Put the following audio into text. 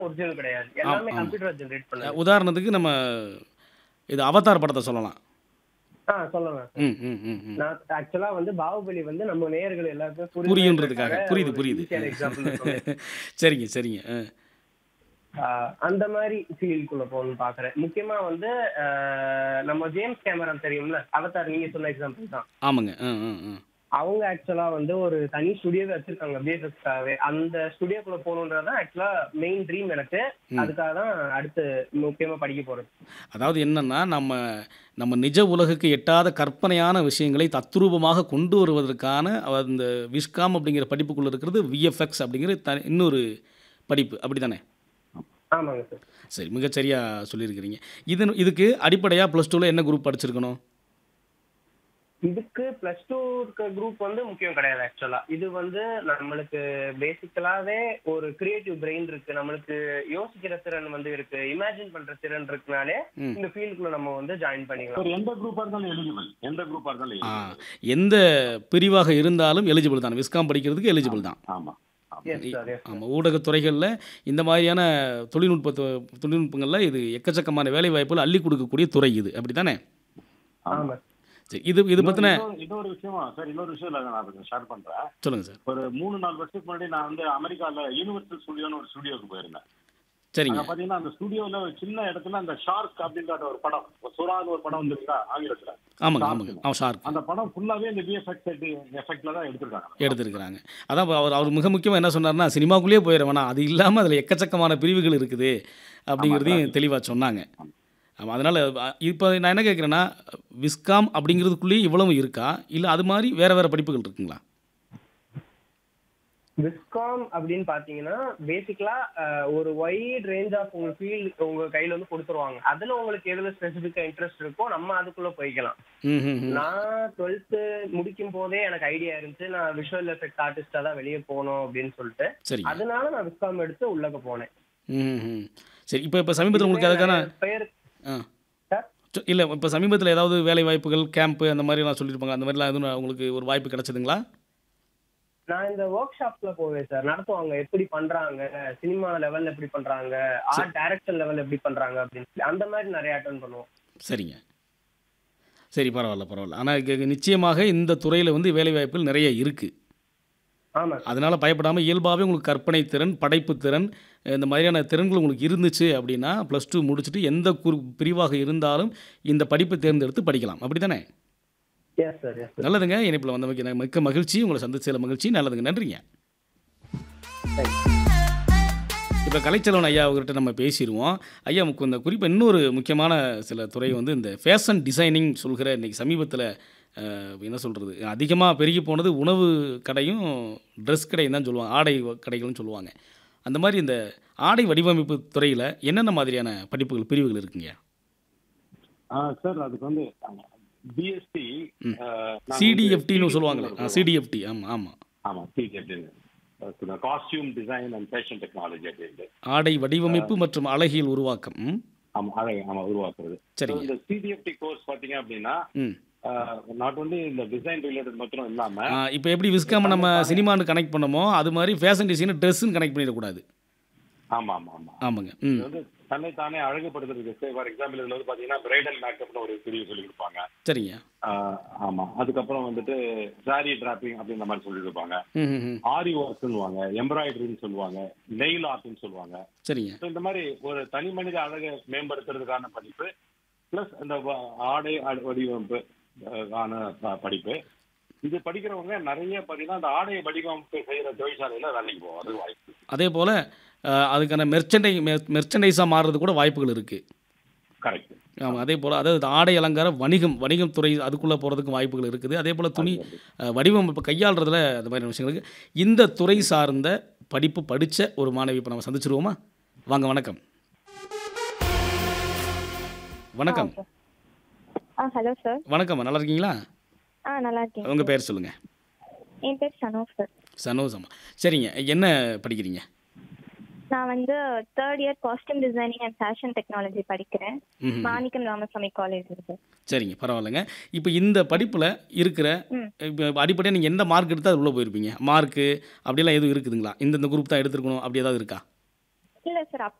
Original கிடையாது எல்லாமே ஆமா. கம்ப்யூட்டர் ஜென்ரேட் பண்ணது உதாரணத்துக்கு நம்ம இது அவதார் படத்தை சொல்லலாம் ஆ சொல்லலாம் ம் ம் ம் ம் நான் ஆக்சுவலா வந்து பாகுபலி வந்து நம்ம நேயர்கள் எல்லாருக்கும் புரியுன்றதுக்காக புரியுது புரியுது எக்ஸாம்பிள் சரிங்க சரிங்க ஆ அந்த மாதிரி ஃபீல்டுக்குள்ள போகணும்னு பாக்குறேன் முக்கியமா வந்து ஆஹ், நம்ம ஜேம்ஸ் கேமரா தெரியும்ல அவதார் நீங்க சொன்ன எக்ஸாம்பிள் தான் ஆமாங்க ஆ ஆ ஆ அவங்க ஆக்சுவலா வந்து ஒரு தனி ஸ்டுடியோவே வச்சிருக்காங்க பிஎஸ்எஸ்க்காகவே அந்த ஸ்டுடியோக்குள்ள போகணுன்றதான் ஆக்சுவலா மெயின் ட்ரீம் எனக்கு அதுக்காக தான் அடுத்து முக்கியமா படிக்க போறது அதாவது என்னன்னா நம்ம நம்ம நிஜ உலகுக்கு எட்டாத கற்பனையான விஷயங்களை தத்ரூபமாக கொண்டு வருவதற்கான அந்த விஸ்காம் அப்படிங்கிற படிப்புக்குள்ளே இருக்கிறது விஎஃப்எக்ஸ் அப்படிங்கிற த இன்னொரு படிப்பு அப்படி தானே ஆமாங்க சார் சரி மிகச்சரியாக சொல்லியிருக்கிறீங்க இது இதுக்கு அடிப்படையாக ப்ளஸ் டூவில் என்ன குரூப் படிச்சிருக்கணும் இதுக்கு பிளஸ் டூ இருக்க குரூப் வந்து முக்கியம் கிடையாது ஆக்சுவலா இது வந்து நம்மளுக்கு பேசிக்கலாவே ஒரு கிரியேட்டிவ் பிரெயின் இருக்கு நம்மளுக்கு யோசிக்கிற திறன் வந்து இருக்கு இமேஜின் பண்ற திறன் இருக்குனாலே ம். இந்த ஃபீல்டுக்குள்ள நம்ம வந்து ஜாயின் பண்ணிக்கலாம் சார் எந்த குரூப்பா இருந்தாலும் எலிஜிபிள் எந்த குரூப்பா இருந்தாலும் ஆ, eligible. எந்த பிரிவாக இருந்தாலும் எலிஜிபிள் தான் விஸ்காம் படிக்கிறதுக்கு எலிஜிபிள் தான் ஆமா ஆமா. எஸ் சார் எஸ் ஆமாம் ஊடகத்துறைகளில் இந்த மாதிரியான தொழில்நுட்ப தொழில்நுட்பங்களில் இது எக்கச்சக்கமான வேலை வாய்ப்புகள் அள்ளி கொடுக்கக்கூடிய துறை இது அப்படி தானே ஆமா சரி இது இது பற்றின இன்னொரு- இன்னொரு விஷயம் சார் இன்னொரு விஷயம் இல்ல நான் ஷேர் பண்றேன் சொல்லுங்கள் சார் ஒரு மூணு நாலு வருஷத்துக்கு முன்னாடி நான் வந்து அமெரிக்கால யூனிவர்சல் ஸ்டுடியோன்னு ஒரு ஸ்டுடியோக்கு போயிருந்தேன் சரிங்க அங்க பாத்தீங்கன்னா அந்த ஸ்டுடியோல ஒரு சின்ன இடத்துல அந்த ஷார்க் அப்படின்ற ஒரு படம் சுறான்னு ஒரு படம் வந்துருக்கா ஆங்கிலத்துல ஆமாங்க ஆமாங்க அவன் ஷார்க் அந்த படம் ஃபுல்லாவே இந்த விஎஃப்எக்ஸ் எஃபெக்ட்ல தான் எடுத்திருக்காங்க எடுத்திருக்கிறாங்க அதான் இப்ப அவர் அவர் மிக முக்கியமாக என்ன சொன்னார்னா சினிமாக்குள்ளேயே போயிட வேணாம் அது இல்லாமல் அதில் எக்கச்சக்கமான பிரிவுகள் இருக்குது அப்படிங்கிறதையும் தெளிவாக சொன்னாங்க ஆமாம் அதனால் இப்போ நான் என்ன கேட்குறேன்னா விஸ்காம் அப்படிங்கிறதுக்குள்ளேயே இவ்வளவு இருக்கா இல்லை அது மாதிரி வேறு வேறு படிப்புகள் இருக்குங்களா விஸ்காம் அப்படின்னு பாத்தீங்கன்னா பேசிக்கலா ஒரு வைட் ரேஞ்ச் ஆஃப் உங்க ஃபீல்ட் உங்க கையில வந்து கொடுத்துருவாங்க அதுல உங்களுக்கு எதுல ஸ்பெசிபிக்கா இன்ட்ரெஸ்ட் இருக்கோ நம்ம அதுக்குள்ள போய்க்கலாம் ம் ம் ம். நான் டுவெல்த்து முடிக்கும் போதே எனக்கு ஐடியா இருந்துச்சு நான் விஷுவல் எஃபெக்ட் ஆர்டிஸ்டா தான் வெளியே போகணும் அப்படின்னு சொல்லிட்டு சரிங்க அதனால நான் விஸ்காம் எடுத்து உள்ளக போனேன் ம் ம் சரி இப்போ இப்போ சமீபத்தில் உங்களுக்கு அதுக்கான பெயர் ஆ சார் இல்லை இப்போ சமீபத்தில் ஏதாவது வேலை வாய்ப்புகள் கேம்ப்பு அந்த மாதிரிலாம் சொல்லியிருப்பாங்க அந்த மாதிரிலாம் எதுவும் உங்களுக்கு ஒரு வாய்ப்பு கிடைச்சதுங்களா நான் இந்த ஒர்க் ஷாப்ல போவேன் சார் நடத்துவாங்க எப்படி பண்றாங்க சினிமா லெவல்ல எப்படி பண்றாங்க ஆர்ட் டைரக்ஷன் லெவல்ல எப்படி பண்றாங்க அப்படின்னு சொல்லி அந்த மாதிரி நிறைய அட்டன் பண்ணுவோம் சரிங்க சரி பரவாயில்ல பரவாயில்ல ஆனால் நிச்சயமாக இந்த துறையில் வந்து வேலை வாய்ப்புகள் நிறைய இருக்குது ஆமா சார் அதனால் பயப்படாமல் இயல்பாகவே உங்களுக்கு கற்பனை திறன் படைப்பு திறன் இந்த மாதிரியான திறன்கள் உங்களுக்கு இருந்துச்சு அப்படின்னா ப்ளஸ் டூ முடிச்சுட்டு எந்த குரு பிரிவாக இருந்தாலும் இந்த படிப்பை தேர்ந்தெடுத்து படிக்கலாம் அப்படி தானே எஸ் சார் எஸ் சார் நல்லதுங்க இணைப்பில் வந்தமைக்கு எனக்கு மிக்க மகிழ்ச்சி உங்களை சந்திச்சதில் மகிழ்ச்சி நல்லதுங்க நன்றிங்க இப்போ கலைச்செல்வன் ஐயா அவர்கிட்ட நம்ம பேசிடுவோம் ஐயா முக்கு இந்த குறிப்பாக இன்னொரு முக்கியமான சில துறை வந்து இந்த ஃபேஷன் டிசைனிங் சொல்கிற இன்றைக்கி சமீபத்தில் என்ன சொல்கிறது அதிகமாக பெருகி போனது உணவு கடையும் ட்ரெஸ் கடையும் தான் சொல்லுவாங்க ஆடை வ- கடைகள்னு சொல்லுவாங்க அந்த மாதிரி இந்த ஆடை வடிவமைப்பு துறையில் என்னென்ன மாதிரியான படிப்புகள் பிரிவுகள் இருக்குங்க சார் அதுக்கு வந்து பிஎஸ்சி சிடிஎஃப்டின்னு சொல்லுவாங்களே சிடிஎஃப்டி ஆமாம் ஆமாம் ஆமா CDFT costume design and fashion technology அப்படின்ட்டு ஆடை வடிவமைப்பு மற்றும் அழகியல் உருவாக்கம் ம், ஆமா அதை ஆமா உருவாக்குறது சரிங்க இந்த சிடிஎஃப்டி கோர்ஸ் பாத்தீங்க அப்படின்னா ம் நாட் ஒன்லி இந்த டிசைன் ரிலேட்டட் மட்டும் இல்லாம இப்போ எப்படி விஸ்காம நம்ம சினிமான்னு கனெக்ட் பண்ணமோ அது மாதிரி ஃபேஷன் டிசைனை ட்ரெஸ்ஸுன்னு கனெக்ட் பண்ணிடக்கூடாது ஆமா ஆமா ஆமா ஆமாங்க ம் இது வந்து தன்னை தானே அழகுபடுத்துறதுக்கு ஃபார் எக்ஸாம்பிள் இதுல வந்து பாத்தீங்கன்னா பிரைடல் மேக்கப்னு ஒரு பிரிவு சொல்லி கொடுப்பாங்க சரிங்க ஆஹ் ஆமா அதுக்கப்புறம் வந்துட்டு சாரி டிராப்பிங் அப்படின்ற மாதிரி சொல்லி கொடுப்பாங்க ம் ம் ம் ஆரி ஒர்க் சொல்லுவாங்க எம்ப்ராய்டரின்னு சொல்லுவாங்க நெயில் ஆர்ட்னு சொல்லுவாங்க சரிங்க So, இந்த மாதிரி ஒரு தனி மனித அழகை மேம்படுத்துறதுக்கான படிப்பு பிளஸ் இந்த வ- ஆடை அ- வடிவமைப்பு அஹ், ஆன ப- படிப்பு இது படிக்கிறவங்க நிறைய பார்த்தீங்கன்னா அந்த ஆடை வடிவமைப்பு செய்யற தொழிற்சாலையில வேலைக்கு போவது வாய்ப்பு அதே போல் அதுக்கான மெர்ச்சண்டை மெர்ச்சன்டைஸாக மாறுறது கூட வாய்ப்புகள் இருக்குது கரெக்ட் ஆமாம் அதே போல் அதாவது ஆடை அலங்கார வணிகம் வணிகம் துறை அதுக்குள்ளே போகிறதுக்கு வாய்ப்புகள் இருக்குது அதே போல் துணி அஹ், வடிவமைப்பு கையாளுறதுல அந்த மாதிரி விஷயங்கள் இருக்குது இந்த துறை சார்ந்த படிப்பு படித்த ஒரு மாணவி இப்போ நம்ம சந்திச்சிருவோமா வாங்க வணக்கம் வணக்கம் ஆ ஹலோ சார் வணக்கம் நல்லா இருக்கீங்களா ஆ நல்லா இருக்கேன் உங்கள் பேர் சொல்லுங்கள் என் பேர் சனோ சார் சனோசமா சரிங்க என்ன படிக்கிறீங்க நான் வந்து third year costume designing and fashion technology படிக்கிறேன் ம் மாணிக்கம் ராமசாமி காலேஜ் சார் சரிங்க பரவாயில்லைங்க இப்போ இந்த படிப்பில் இருக்கிற ம். இப்போ அடிப்படையாக நீங்கள் எந்த மார்க் எடுத்தால் அது உள்ளே போயிருப்பீங்க மார்க்கு அப்படிலாம் எதுவும் இருக்குதுங்களா இந்த இந்த குரூப் தான் எடுத்துருக்கணும் அப்படி ஏதாவது இருக்கா இல்லை சார்